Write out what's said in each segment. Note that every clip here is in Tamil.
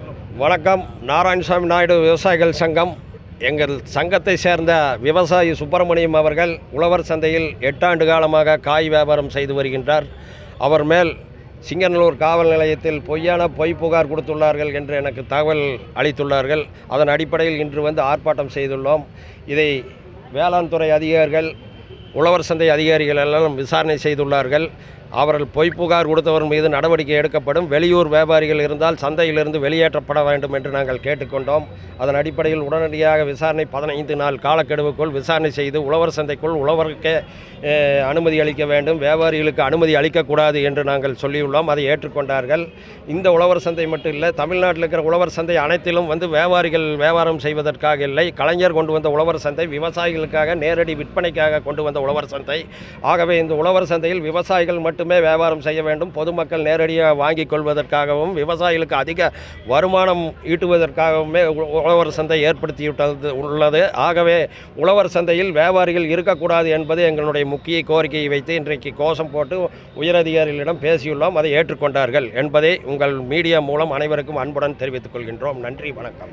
வணக்கம் நாராயணசாமி நாயுடு விவசாயிகள் சங்கம் எங்கள் சங்கத்தை சேர்ந்த விவசாயி சுப்பிரமணியம் அவர்கள் உழவர் சந்தையில் எட்டாண்டு காலமாக காய் வியாபாரம் செய்து வருகின்றார் அவர் மேல் சிங்கநல்லூர் காவல் நிலையத்தில் பொய்யான பொய் புகார் கொடுத்துள்ளார்கள் என்று எனக்கு தகவல் அளித்துள்ளார்கள் அதன் அடிப்படையில் இன்று வந்து ஆர்ப்பாட்டம் செய்துள்ளோம் இதை வேளாண் துறை அதிகாரிகள் உழவர் சந்தை அதிகாரிகள் எல்லாம் விசாரணை செய்துள்ளார்கள் அவர்கள் பொய் புகார் கொடுத்தவர் மீது நடவடிக்கை எடுக்கப்படும் வெளியூர் வியாபாரிகள் இருந்தால் சந்தையிலிருந்து வெளியேற்றப்பட வேண்டும் என்று நாங்கள் கேட்டுக்கொண்டோம் அதன் அடிப்படையில் உடனடியாக விசாரணை பதினைந்து நாள் காலக்கெடுவுக்குள் விசாரணை செய்து உழவர் சந்தைக்குள் உழவருக்கே அஹ், அனுமதி அளிக்க வேண்டும் வியாபாரிகளுக்கு அனுமதி அளிக்கக்கூடாது என்று நாங்கள் சொல்லியுள்ளோம் அதை ஏற்றுக்கொண்டார்கள் இந்த உழவர் சந்தை மட்டும் இல்லை தமிழ்நாட்டில் இருக்கிற உழவர் சந்தை அனைத்திலும் வந்து வியாபாரிகள் வியாபாரம் செய்வதற்காக இல்லை கலைஞர் கொண்டு வந்த உழவர் சந்தை விவசாயிகளுக்காக நேரடி விற்பனைக்காக கொண்டு வந்த உழவர் சந்தை ஆகவே இந்த உழவர் சந்தையில் விவசாயிகள் மட்டுமே வியாபாரம் செய்ய வேண்டும் பொதுமக்கள் நேரடியாக வாங்கிக் கொள்வதற்காகவும் விவசாயிகளுக்கு அதிக வருமானம் ஈட்டுவதற்காகவுமே உ- உழவர் சந்தை ஏற்படுத்திவிட்டது உள்ளது ஆகவே உழவர் சந்தையில் வியாபாரிகள் இருக்கக்கூடாது என்பது எங்களுடைய முக்கிய கோரிக்கையை வைத்து இன்றைக்கு கோஷம் போட்டு உயரதிகாரிகளிடம் பேசியுள்ளோம் அதை ஏற்றுக்கொண்டார்கள் என்பதை உங்கள் மீடியா மூலம் அனைவருக்கும் அன்புடன் தெரிவித்துக் கொள்கின்றோம் நன்றி வணக்கம்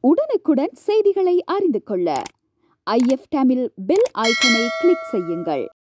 உடனுக்குடன் செய்திகளை அறிந்து கொள்ள ஐஎஃப் தமிழ் பெல் ஐக்கனை கிளிக் செய்யுங்கள்